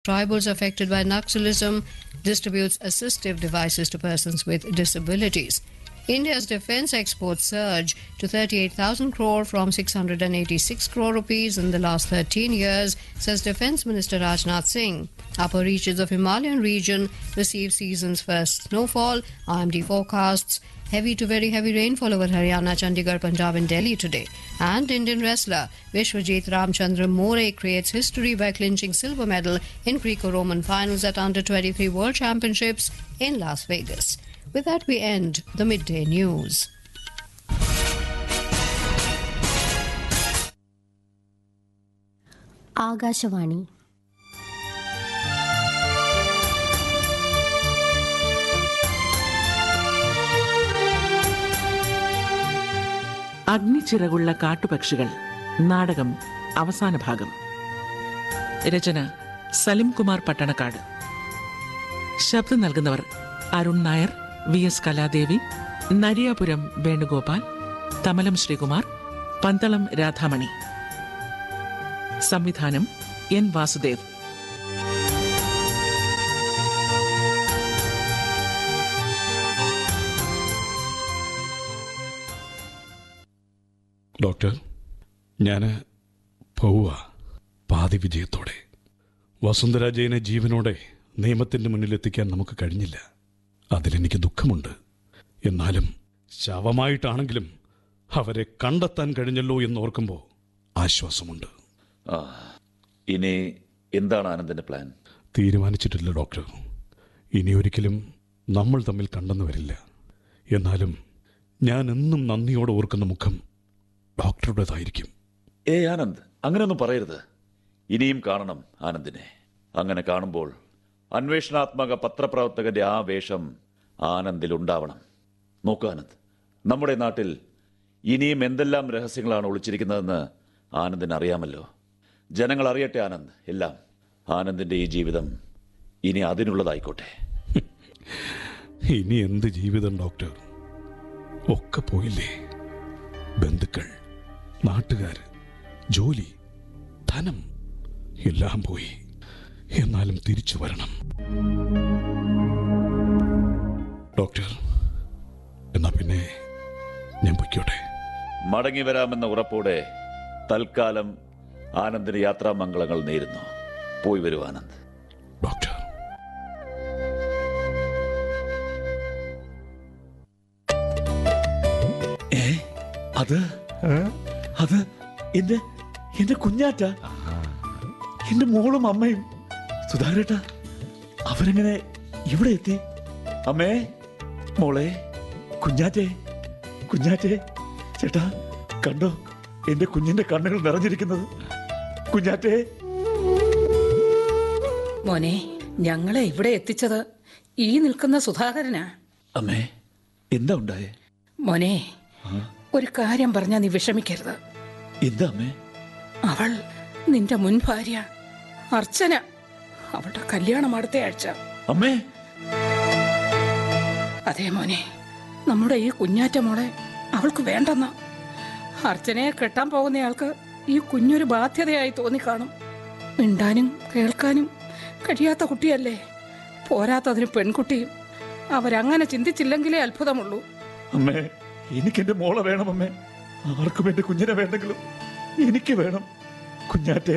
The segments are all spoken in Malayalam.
Tribals affected by Naxalism distributes assistive devices to persons with disabilities. India's defense exports surge to 38,000 crore from 686 crore rupees in the last 13 years, says Defense Minister Rajnath Singh. Upper reaches of Himalayan region receive season's first snowfall. IMD forecasts heavy to very heavy rainfall over Haryana, Chandigarh, Punjab, and Delhi today. And Indian wrestler Vishwajit Ramchandra More creates history by clinching silver medal in Greco-Roman finals at Under 23 World Championships in Las Vegas. With that, we end the midday news. Akashvani അഗ്നിച്ചിറകുള്ള കാട്ടുപക്ഷികൾ നാടകം അവസാന ഭാഗം രചന സലിം കുമാർ പട്ടണക്കാട് ശബ്ദം നൽകുന്നവർ അരുൺ നായർ വി എസ് കലാദേവി നരിയാപുരം വേണുഗോപാൽ തമലം ശ്രീകുമാർ പന്തളം രാധാമണി സംവിധാനം എൻ വാസുദേവ് ഡോക്ടർ ഞാൻ പോവുക പാതി വിജയത്തോടെ വസുന്ധര ജയനെ ജീവനോടെ നിയമത്തിൻ്റെ മുന്നിലെത്തിക്കാൻ നമുക്ക് കഴിഞ്ഞില്ല അതിലെനിക്ക് ദുഃഖമുണ്ട് എന്നാലും ശവമായിട്ടാണെങ്കിലും അവരെ കണ്ടെത്താൻ കഴിഞ്ഞല്ലോ എന്നോർക്കുമ്പോൾ ആശ്വാസമുണ്ട് ആ ഇനി എന്താണ് ആനന്ദിന്റെ പ്ലാൻ തീരുമാനിച്ചിട്ടില്ല ഡോക്ടർ ഇനി ഒരിക്കലും നമ്മൾ തമ്മിൽ കണ്ടെന്ന് വരില്ല എന്നാലും ഞാൻ എന്നും നന്ദിയോടെ ഓർക്കുന്ന മുഖം ഡോക്ടറുടേതായിരിക്കും ഏ ആനന്ദ് അങ്ങനെയൊന്നും പറയരുത് ഇനിയും കാണണം ആനന്ദിനെ അങ്ങനെ കാണുമ്പോൾ അന്വേഷണാത്മക പത്രപ്രവർത്തകന്റെ ആ വേഷം ആനന്ദിൽ ഉണ്ടാവണം നോക്കൂ ആനന്ദ് നമ്മുടെ നാട്ടിൽ ഇനിയും എന്തെല്ലാം രഹസ്യങ്ങളാണ് ഒളിച്ചിരിക്കുന്നതെന്ന് ആനന്ദിന് അറിയാമല്ലോ ജനങ്ങൾ അറിയട്ടെ ആനന്ദ് എല്ലാം ആനന്ദിന്റെ ഈ ജീവിതം ഇനി അതിനുള്ളതായിക്കോട്ടെ ഇനി എന്ത് ജീവിതം ഡോക്ടർ ഒക്കെ പോയില്ലേ ബന്ധുക്കൾ നാട്ടുകാർ ജോലി ധനം എല്ലാം പോയി എന്നാലും തിരിച്ചു വരണം ഡോക്ടർ എന്നാ പിന്നെ ഞാൻ പൊയ്ക്കോട്ടെ മടങ്ങി വരാമെന്ന ഉറപ്പോടെ തൽക്കാലം ആനന്ദിന് യാത്രാമംഗളങ്ങൾ നേരുന്നു പോയി വരൂ ആനന്ദ് ഡോക്ടർ ഏ അത് അത് എന്റെ എന്റെ കുഞ്ഞാറ്റ എന്റെ മോളും അമ്മയും സുധാരേട്ട അവരെങ്ങനെ ഇവിടെ എത്തി അമ്മേ മോളെ കുഞ്ഞാറ്റേ കുഞ്ഞാറ്റേ ചേട്ടാ കണ്ടോ എന്റെ കുഞ്ഞിന്റെ കണ്ണുകൾ നിറഞ്ഞിരിക്കുന്നത് കുഞ്ഞാറ്റേ മോനെ ഞങ്ങളെ ഇവിടെ എത്തിച്ചത് ഈ നിൽക്കുന്ന സുധാകരനാ അമ്മേ എന്താ ഉണ്ടായേ മോനെ ഒരു കാര്യം പറഞ്ഞാ നീ വിഷമിക്കരുത് എന്താ അമ്മേ അവൾ നിന്റെ മുൻ ഭാര്യ അർച്ചന അവളുടെ കല്യാണം അടുത്ത ആഴ്ച അമ്മേ അതേ മോനെ നമ്മുടെ ഈ കുഞ്ഞാറ്റ മോളെ അവൾക്ക് വേണ്ടെന്ന അർച്ചനയെ കെട്ടാൻ പോകുന്നയാൾക്ക് ഈ കുഞ്ഞൊരു ബാധ്യതയായി തോന്നിക്കാണും മിണ്ടാനും കേൾക്കാനും കഴിയാത്ത കുട്ടിയല്ലേ പോരാത്തതിന് പെൺകുട്ടിയും അവരങ്ങനെ ചിന്തിച്ചില്ലെങ്കിലേ അത്ഭുതമുള്ളൂ അമ്മേ എനിക്ക് എന്റെ മോളെ വേണം അമ്മേ ആർക്കും എന്റെ കുഞ്ഞിനെ വേണ്ടെങ്കിലും എനിക്ക് വേണം കുഞ്ഞാറ്റേ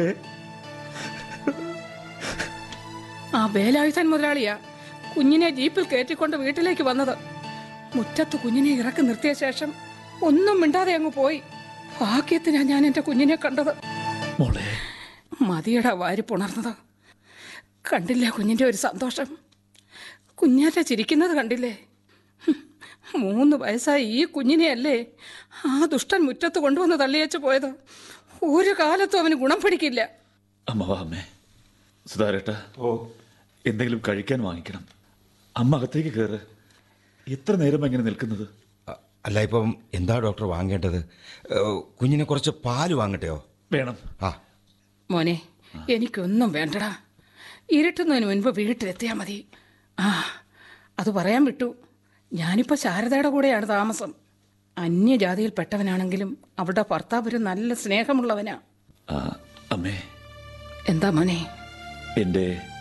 ആ വേലായുധൻ മുതലാളിയാ കുഞ്ഞിനെ ജീപ്പിൽ കയറ്റിക്കൊണ്ട് വീട്ടിലേക്ക് വന്നത് മുറ്റത്ത് കുഞ്ഞിനെ ഇറക്കി നിർത്തിയ ശേഷം ഒന്നും മിണ്ടാതെ അങ്ങ് പോയി ഭാഗ്യത്തിനാ ഞാൻ എന്റെ കുഞ്ഞിനെ കണ്ടത് മോളെ മതിയടാ വാരി പുണർന്നത് കണ്ടില്ലേ കുഞ്ഞിന്റെ ഒരു സന്തോഷം കുഞ്ഞാറ്റ ചിരിക്കുന്നത് കണ്ടില്ലേ ഹും, മൂന്ന് വയസ്സായി ഈ കുഞ്ഞിനെയല്ലേ ആ ദുഷ്ടൻ മുറ്റത്ത് കൊണ്ടുവന്ന് തള്ളിയച്ചു പോയത് ഒരു കാലത്തും അവന് ഗുണം പിടിക്കില്ല അമ്മ വാ അമ്മേ സുധാരേട്ട ഓ എന്തെങ്കിലും കഴിക്കാൻ വാങ്ങിക്കണം അമ്മ അകത്തേക്ക് കയറ് എത്ര നേരം എങ്ങനെ നിൽക്കുന്നത് അ- അല്ല ഇപ്പം എന്താ ഡോക്ടർ വാങ്ങേണ്ടത് ഏഹ്, കുഞ്ഞിന് കുറച്ച് പാല് വാങ്ങട്ടെയോ വേണം ആ മോനെ എനിക്കൊന്നും വേണ്ടടാ ഇരുട്ടുന്നതിന് മുൻപ് വീട്ടിലെത്തിയാൽ മതി ആ അത് പറയാൻ വിട്ടു ഞാനിപ്പോൾ ശാരദയുടെ കൂടെയാണ് താമസം അന്യജാതിയിൽപ്പെട്ടവനാണെങ്കിലും അവളുടെ ഭർത്താവ് ഒരു നല്ല സ്നേഹമുള്ളവനാ ആ, അമ്മേ എന്താ മോനെ എൻ്റെ